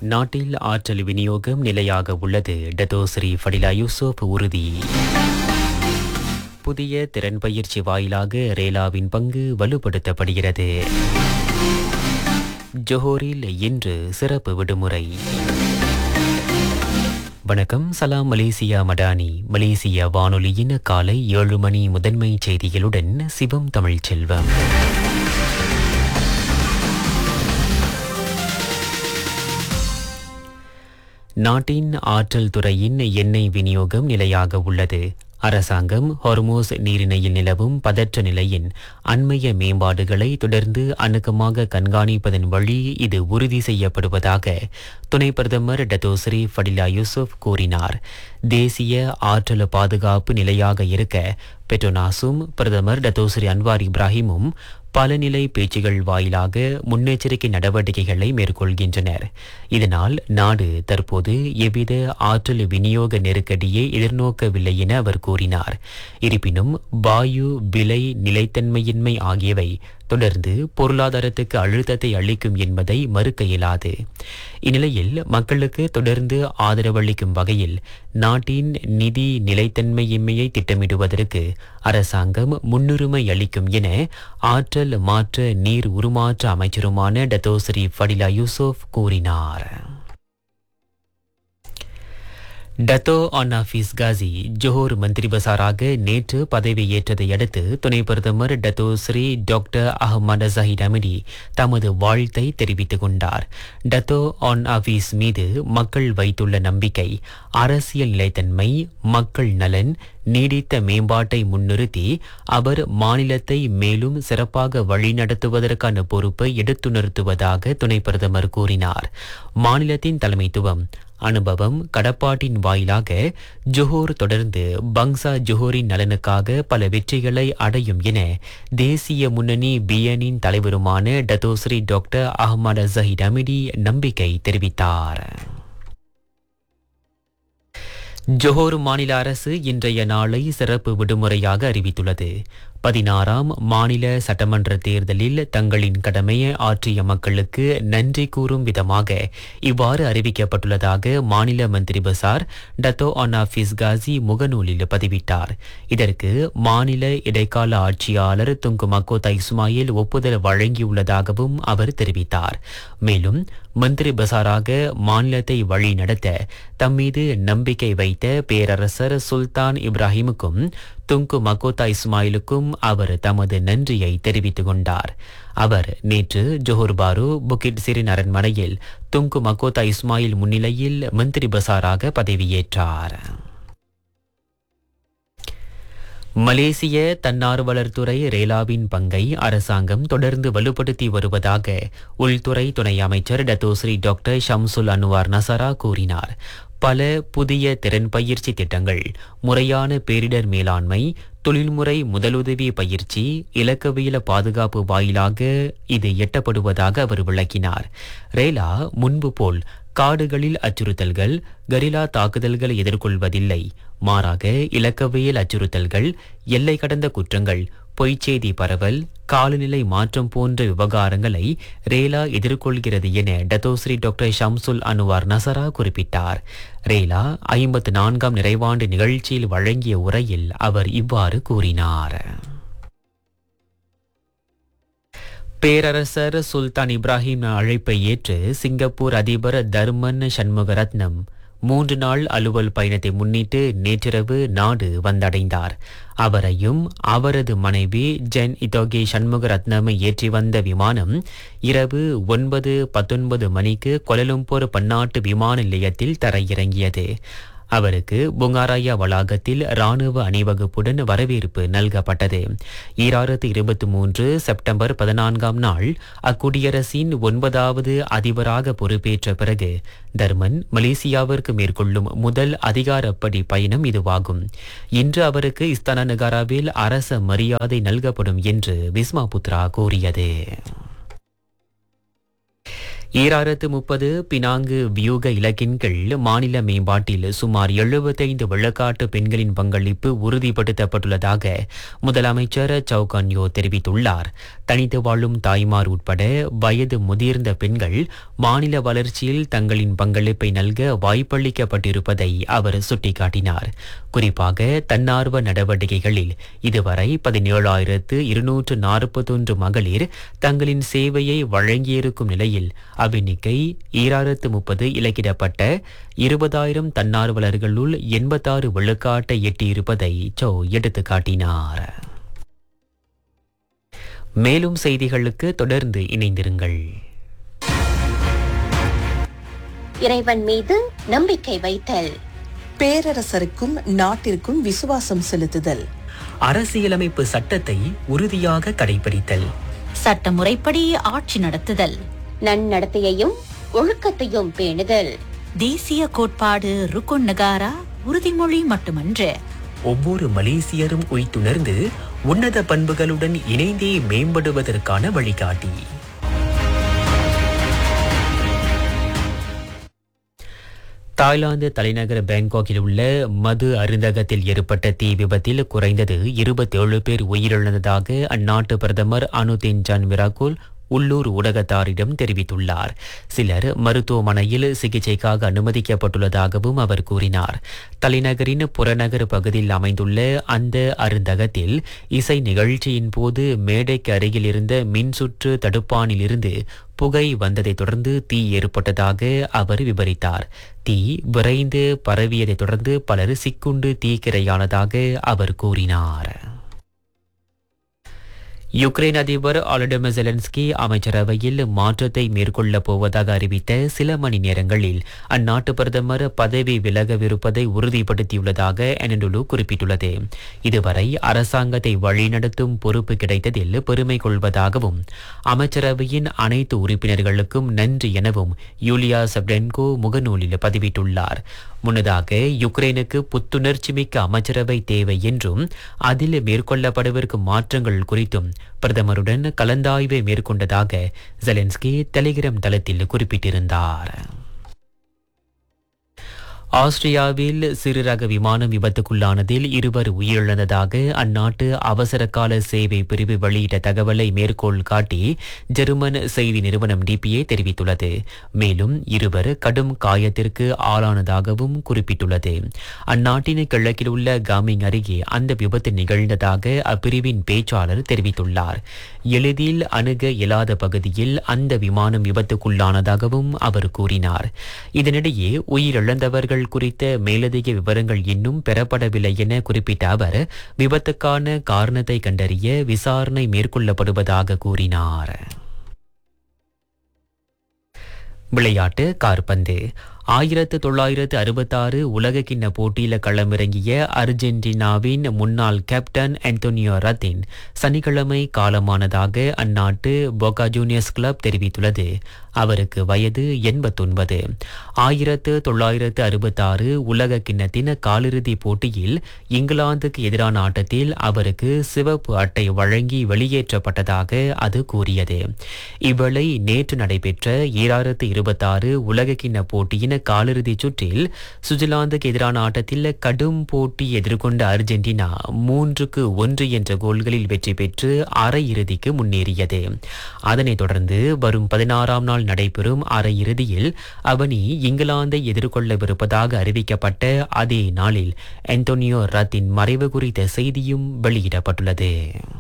நாட்டில் ஆற்றல் விநியோகம் நிலையாக உள்ளது டத்தோஸ்ரீ ஃபடிலா யூசுப் உறுதி புதிய திறன் பயிற்சி வாயிலாக ரேலாவின் பங்கு வலுப்படுத்தப்படுகிறது ஜோஹோரில் இன்று சிறப்பு விடுமுறை வணக்கம் சலாம் மலேசியா மடானி மலேசியா வானொலியின் காலை ஏழு மணி முதன்மை செய்திகளுடன் சிவம் தமிழ் செல்வம் நாட்டின் ஆற்றல் துறையின் எண்ணெய் விநியோகம் நிலையாக உள்ளது அரசாங்கம் ஹொர்மோஸ் நீரிணையில் நிலவும் பதற்ற நிலையின் அண்மைய மேம்பாடுகளை தொடர்ந்து அணுக்கமாக கண்காணிப்பதன் வழி இது உறுதி செய்யப்படுவதாக துணை பிரதமர் டத்தோஸ்ரீ ஃபடிலா யூசுப் கூறினார் தேசிய ஆற்றல் பாதுகாப்பு நிலையாக இருக்க பெட்ரோனாஸும் பிரதமர் டத்தோஸ்ரீ அன்வார் இப்ராஹிமும் பலநிலை பேச்சுகள் வாயிலாக முன்னெச்சரிக்கை நடவடிக்கைகளை மேற்கொள்கின்றனர் இதனால் நாடு தற்போது எவ்வித ஆற்றல் விநியோக நெருக்கடியை எதிர்நோக்கவில்லை என அவர் கூறினார் இருப்பினும் வாயு விலை நிலைத்தன்மையின்மை ஆகியவை தொடர்ந்து பொருளாதாரத்துக்கு அழுத்தத்தை அளிக்கும் என்பதை மறுக்க இயலாது இந்நிலையில் மக்களுக்கு தொடர்ந்து ஆதரவளிக்கும் வகையில் நாட்டின் நிதி நிலைத்தன்மையின்மையை திட்டமிடுவதற்கு அரசாங்கம் முன்னுரிமை அளிக்கும் என ஆற்றல் மாற்ற நீர் உருமாற்ற அமைச்சருமான டத்தோஸ்ரீ ஃபடிலா யூசுப் கூறினார் Datuk Onn Hafiz Ghazi Johor மந்திரி பசாராக நேற்று பதவியேற்றதை அடுத்து துணை பிரதமர் Datuk Seri doctor Ahmad Zahid Hamidi தமது வாழ்த்தை தெரிவித்துக் கொண்டார் டத்தோ ஆன் ஹஃபீஸ் மீது மக்கள் வைத்துள்ள நம்பிக்கை அரசியல் நிலைத்தன்மை மக்கள் நலன் நீடித்த மேம்பாட்டை முன்னிறுத்தி அவர் மாநிலத்தை மேலும் சிறப்பாக வழிநடத்துவதற்கான பொறுப்பை எடுத்துணர்த்துவதாக துணை பிரதமர் கூறினார் மாநிலத்தின் தலைமைத்துவம் அனுபவம் கடப்பாட்டின் வாயிலாக ஜொஹோர் தொடர்ந்து பங்சா ஜொஹோரின் நலனுக்காக பல வெற்றிகளை அடையும் என தேசிய முன்னணி பிஎனின் தலைவருமான Datuk Seri doctor Ahmad Zahid Hamidi நம்பிக்கை தெரிவித்தார் ஜொஹோர் மாநில அரசு இன்றைய நாளை சிறப்பு விடுமுறையாக அறிவித்துள்ளது பதினாறாம் மாநில சட்டமன்ற தேர்தலில் தங்களின் கடமையை ஆற்றிய மக்களுக்கு நன்றி கூறும் விதமாக இவ்வாறு அறிவிக்கப்பட்டுள்ளதாக மாநில மந்திரி பசார் டத்தோ அனாஃபிஸ் காசி முகநூலில் பதிவிட்டார் இதற்கு மாநில இடைக்கால ஆட்சியாளர் துங்கு மக்கோத்தா இஸ்மாயில் ஒப்புதல் வழங்கியுள்ளதாகவும் அவர் தெரிவித்தார் மேலும் மந்திரி பசாராக மாநிலத்தை வழிநடத்த தம்மீது நம்பிக்கை வைத்த பேரரசர் சுல்தான் இப்ராஹிமுக்கும் துங்கு மக்கோத்தா இஸ்மாயிலுக்கும் அவர் தமது நன்றியை தெரிவித்துக் கொண்டார் அவர் நேற்று ஜோஹர் பாரு புக்கிட் சிறின் அரண்மனையில் துங்கு மக்கோத்தா இஸ்மாயில் முன்னிலையில் மந்திரி பசாராக பதவியேற்றார் மலேசிய தன்னார்வலர் துறை ரேலாவின் பங்கை அரசாங்கம் தொடர்ந்து வலுப்படுத்தி வருவதாக உள்துறை துணை அமைச்சர் Datuk Seri doctor Shamsul Anuar Nasarah கூறினார் பல புதிய திறன் பயிற்சி திட்டங்கள் முறையான பேரிடர் மேலாண்மை தொழில்முறை முதலுதவி பயிற்சி இலக்கவியல பாதுகாப்பு வாயிலாக இது எட்டப்படுவதாக அவர் விளக்கினார் ரேலா முன்பு போல் காடுகளில் அச்சுறுத்தல்கள் கரிலா தாக்குதல்களை எதிர்கொள்வதில்லை மாறாக இலக்கவியல் அச்சுறுத்தல்கள் எல்லை கடந்த குற்றங்கள் பொய்ச்செய்தி பரவல் காலநிலை மாற்றம் போன்ற விவகாரங்களை ரேலா எதிர்கொள்கிறது என Datuk Seri doctor Shamsul Anuar Nasarah குறிப்பிட்டார் ரேலா ஐம்பத்து நான்காம் நிறைவாண்டு நிகழ்ச்சியில் வழங்கிய உரையில் அவர் இவ்வாறு கூறினார் பேரரசர் சுல்தான் இப்ராஹிம் அழைப்பை ஏற்று சிங்கப்பூர் அதிபர் தர்மன் சண்முகரத்னம் மூன்று நாள் அலுவல் பயணத்தை முன்னிட்டு நேற்றிரவு நாடு வந்தடைந்தார் அவரையும் அவரது மனைவி ஜென் இதோகே சண்முகரத்னமை ஏற்றி வந்த விமானம் இரவு ஒன்பது பத்தொன்பது மணிக்கு கொலலும்பூர் பன்னாட்டு விமான நிலையத்தில் தரையிறங்கியது அவருக்கு புங்காராயா வளாகத்தில் ராணுவ அணிவகுப்புடன் வரவேற்பு நல்கப்பட்டது ஈராயிரத்து இருபத்தி மூன்று செப்டம்பர் பதினான்காம் நாள் அக்குடியரசின் ஒன்பதாவது அதிபராக பொறுப்பேற்ற பிறகு தர்மன் மலேசியாவிற்கு மேற்கொள்ளும் முதல் அதிகாரப்படி பயணம் இதுவாகும் இன்று அவருக்கு இஸ்தானா நகாராவில் அரச மரியாதை நல்கப்படும் என்று விஸ்மா புத்ரா கூறியது ஈராயிரத்து முப்பது பினாங்கு வியூக இலக்கின் கீழ் மாநில மேம்பாட்டில் சுமார் எழுபத்தைந்து விழுக்காட்டு பெண்களின் பங்களிப்பு உறுதிப்படுத்தப்பட்டுள்ளதாக முதலமைச்சர் சௌகான்யோ தெரிவித்துள்ளார் தனித்து வாழும் தாய்மார் உட்பட வயது முதிர்ந்த பெண்கள் மாநில வளர்ச்சியில் தங்களின் பங்களிப்பை நல்க வாய்ப்பளிக்கப்பட்டிருப்பதை அவர் சுட்டிக்காட்டினார் குறிப்பாக தன்னார்வ நடவடிக்கைகளில் இதுவரை பதினேழாயிரத்து இருநூற்று நாற்பத்தொன்று மகளிர் தங்களின் சேவையை வழங்கியிருக்கும் நிலையில் அவ்வெண்ணிக்கை ஈராயிரத்து முப்பது இலக்கிடப்பட்ட இருபதாயிரம் தன்னார்வலர்களுள் எண்பத்தாறு விழுக்காட்டை எட்டியிருப்பதை சோ எடுத்துக்காட்டினார் மேலும் செய்திகளுக்கு தொடர்ந்து இணைந்திருங்கள் இறைவன் மீது நம்பிக்கை வைத்தல் பேரரசருக்கும் நாட்டிற்கும் விசுவாசம் செலுத்துதல் அரசியலமைப்பு சட்டத்தை உறுதியாக கடைபிடித்தல் சட்டமுறைப்படி ஆட்சி நடத்துதல் நன்னடத்தையையும் ஒழுக்கத்தையும் பேணுதல் தேசிய கோட்பாடு ருக்குன் நகாரா உறுதிமொழி மட்டுமன்று ஒவ்வொரு மலேசியரும் உய்த்துணர்ந்து உன்னத பண்புகளுடன் இணைந்தே மேம்படுவதற்கான வழிகாட்டி தாய்லாந்து தலைநகர் பேங்காக்கில் உள்ள மது அருந்தகத்தில் ஏற்பட்ட தீ விபத்தில் குறைந்தது இருபத்தேழு பேர் உயிரிழந்ததாக அந்நாட்டு பிரதமர் அனுதீன் ஜான் விராகுல் உள்ளூர் ஊடகத்தாரிடம் தெரிவித்துள்ளார் சிலர் மருத்துவமனையில் சிகிச்சைக்காக அனுமதிக்கப்பட்டுள்ளதாகவும் அவர் கூறினார் தலைநகரின் புறநகர் பகுதியில் அமைந்துள்ள அந்த அருந்தகத்தில் இசை நிகழ்ச்சியின் போது மேடைக்கு அருகில் இருந்த மின்சுற்று தடுப்பானிலிருந்து புகை வந்ததைத் தொடர்ந்து தீ ஏற்பட்டதாக அவர் விவரித்தார் தீ விரைந்து பரவியதைத் தொடர்ந்து பலர் சிக்குண்டு தீக்கிரையானதாக அவர் கூறினார் யுக்ரைன் அதிபர் ஆலடமர் ஜெலன்ஸ்கி அமைச்சரவையில் மாற்றத்தை மேற்கொள்ளப் போவதாக அறிவித்த சில மணி நேரங்களில் அந்நாட்டு பிரதமர் பதவி விலகவிருப்பதை உறுதிப்படுத்தியுள்ளதாக எனடுலு குறிப்பிட்டுள்ளது இதுவரை அரசாங்கத்தை வழிநடத்தும் பொறுப்பு கிடைத்ததில் பெருமை கொள்வதாகவும் அமைச்சரவையின் அனைத்து உறுப்பினர்களுக்கும் நன்றி எனவும் யூலியா சப்டென்கோ முகநூலில் பதிவிட்டுள்ளார் முன்னதாக யுக்ரைனுக்கு புத்துணர்ச்சி மிக்க அமைச்சரவை தேவை என்றும் அதில் மேற்கொள்ளப்படவிருக்கும் மாற்றங்கள் குறித்தும் பிரதமருடன் கலந்தாய்வை மேற்கொண்டதாக ஜெலன்ஸ்கி டெலிகிராம் தளத்தில் குறிப்பிட்டிருந்தார் ஆஸ்திரியாவில் சிறு ரக விமானம் விபத்துக்குள்ளானதில் இருவர் உயிரிழந்ததாக அந்நாட்டு அவசரகால சேவை பிரிவு வெளியிட்ட தகவலை மேற்கோள் காட்டி ஜெர்மன் செய்தி நிறுவனம் டிபிஏ தெரிவித்துள்ளது மேலும் இருவர் கடும் காயத்திற்கு ஆளானதாகவும் குறிப்பிட்டுள்ளது அந்நாட்டின் கிழக்கில் உள்ள காமிங் அருகே அந்த விபத்து நிகழ்ந்ததாக அப்பிரிவின் பேச்சாளர் தெரிவித்துள்ளார் எளிதில் அணுக இயலாத பகுதியில் அந்த விமானம் விபத்துக்குள்ளானதாகவும் அவர் கூறினார் இதனிடையே உயிரிழந்தவர்கள் குறித்த மேலதிக விவரங்கள் இன்னும் பெறப்படவில்லை என குறிப்பிட்ட அவர் விபத்துக்கான காரணத்தை கண்டறிய விசாரணை மேற்கொள்ளப்படுவதாக கூறினார் விளையாட்டு கார்பந்து ஆயிரத்து தொள்ளாயிரத்து அறுபத்தாறு உலகக்கிண்ண போட்டியில களமிறங்கிய அர்ஜென்டினாவின் முன்னாள் கேப்டன் அந்தோனியோ ரத்தின் சனிக்கிழமை காலமானதாக அந்நாட்டு போகா ஜூனியர்ஸ் கிளப் தெரிவித்துள்ளது அவருக்கு வயது எண்பத்தொன்பது ஆயிரத்து தொள்ளாயிரத்து அறுபத்தாறு உலக கிண்ணத்தின் காலிறுதி போட்டியில் இங்கிலாந்துக்கு எதிரான ஆட்டத்தில் அவருக்கு சிவப்பு அட்டை வழங்கி வெளியேற்றப்பட்டதாக அது கூறியது இவ்வேளை நேற்று நடைபெற்ற ஈராயிரத்து இருபத்தாறு உலகக்கிண்ண போட்டியின் காலிறுதி சுற்றில் சுவிட்சர்லாந்துக்கு எதிரான ஆட்டத்தில் கடும் போட்டி எதிர்கொண்ட அர்ஜென்டினா மூன்றுக்கு ஒன்று என்ற கோல்களில் வெற்றி பெற்று அரையிறுதிக்கு முன்னேறியது அதனைத் தொடர்ந்து வரும் பதினாறாம் நாள் நடைபெறும் அரையிறுதியில் அவனி இங்கிலாந்தை எதிர்கொள்ளவிருப்பதாக அறிவிக்கப்பட்ட அதே நாளில் அந்தோனியோ ரத்தின் மறைவு குறித்த செய்தியும் வெளியிடப்பட்டுள்ளது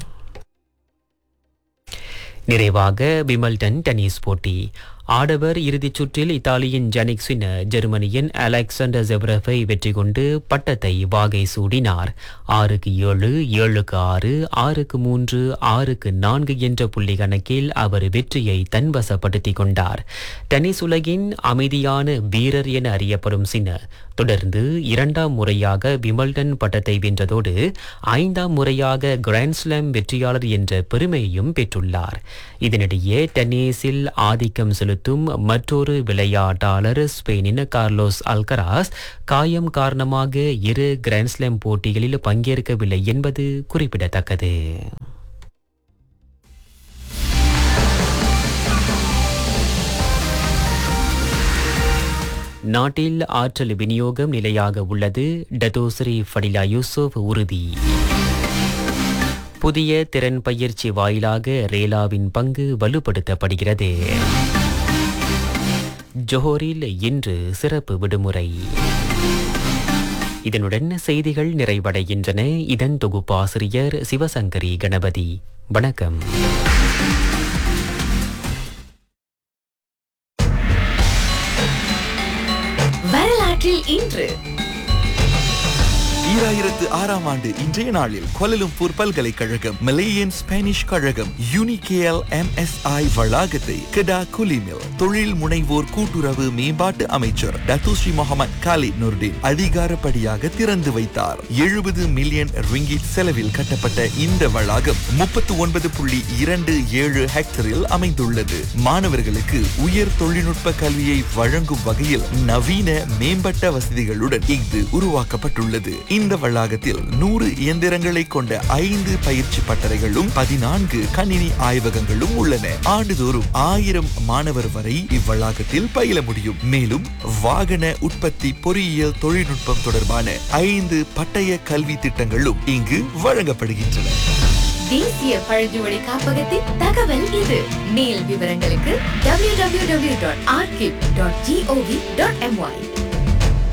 நிறைவாக விமல்டன் டென்னிஸ் போட்டி ஆடவர் இறுதிச் சுற்றில் இத்தாலியின் ஜானிக் சின்னர் ஜெர்மனியின் அலெக்சாண்டர் ஜெவ்ரஃபை வெற்றி கொண்டு பட்டத்தை வாகை சூடினார் ஆறுக்கு ஏழு ஏழுக்கு ஆறு ஆறுக்கு மூன்று ஆறுக்கு நான்கு என்ற புள்ளி கணக்கில் அவர் வெற்றியை தன்வசப்படுத்திக் கொண்டார் டென்னிஸ் உலகின் அமைதியான வீரர் என அறியப்படும் சின்னர் தொடர்ந்து இரண்டாம் முறையாக விமல்டன் பட்டத்தை வென்றதோடு ஐந்தாம் முறையாக கிராண்ட்ஸ்லாம் வெற்றியாளர் என்ற பெருமையையும் பெற்றுள்ளார் இதனிடையே டென்னிஸில் ஆதிக்கம் செலுத்தும் மற்றொரு விளையாட்டாளர் ஸ்பெயினின் கார்லோஸ் அல்கராஸ் காயம் காரணமாக இரு கிராண்ட்ஸ்லாம் போட்டிகளில் பங்கேற்கவில்லை என்பது குறிப்பிடத்தக்கது நாட்டில் ஆற்றல் விநியோகம் நிலையாக உள்ளது டதோஸ்ரீ ஃபடிலா யூசுப் உறுதி புதிய திறன் பயிற்சி வாயிலாக ரேலாவின் பங்கு வலுப்படுத்தப்படுகிறது ஜோஹரில் இன்று சிறப்பு விடுமுறை இதனுடன் செய்திகள் நிறைவடைகின்றன இதன் தொகுப்பாசிரியர் சிவசங்கரி கணபதி வணக்கம் வரலாற்றில் இன்று ஈராயிரத்து ஆறாம் ஆண்டு இன்றைய நாளில் கோலலும்பூர் பல்கலைக்கழகம் மலேயன் ஸ்பானிஷ் கழகம் யூனிகேஎல் எம்எஸ்ஐ வளாகத்தை கெடா குலிமில் தொழில் முனைவோர் கூட்டுறவு மேம்பாட்டு அமைச்சர் டத்துஸ்ரீ முகமது காலித் நுர்டின் அதிகாரப்படியாக திறந்து வைத்தார் எழுபது மில்லியன் ரிங்கிட் செலவில் கட்டப்பட்ட இந்த வளாகம் முப்பத்து ஒன்பது புள்ளி இரண்டு ஏழு ஹெக்டரில் அமைந்துள்ளது மாணவர்களுக்கு உயர் தொழில்நுட்ப கல்வியை வழங்கும் வகையில் நவீன மேம்பட்ட வசதிகளுடன் இது உருவாக்கப்பட்டுள்ளது இந்த வளாகத்தில் நூறு இயந்திரங்களை கொண்ட ஐந்து பயிற்சி பட்டறைகளும் பதினான்கு கணினி ஆய்வகங்களும் உள்ளன ஆண்டுதோறும் ஆயிரம் மாணவர் வரை இவ்வளாகத்தில் பயில முடியும் மேலும் வாகன உற்பத்தி பொறியியல் தொழில்நுட்பம் தொடர்பான ஐந்து பட்டய கல்வி திட்டங்களும் இங்கு வழங்கப்படுகின்றன தேசிய பழங்குடி காப்பகத்தின் தகவல் இது மேல் விவரங்களுக்கு www.archive.gov.my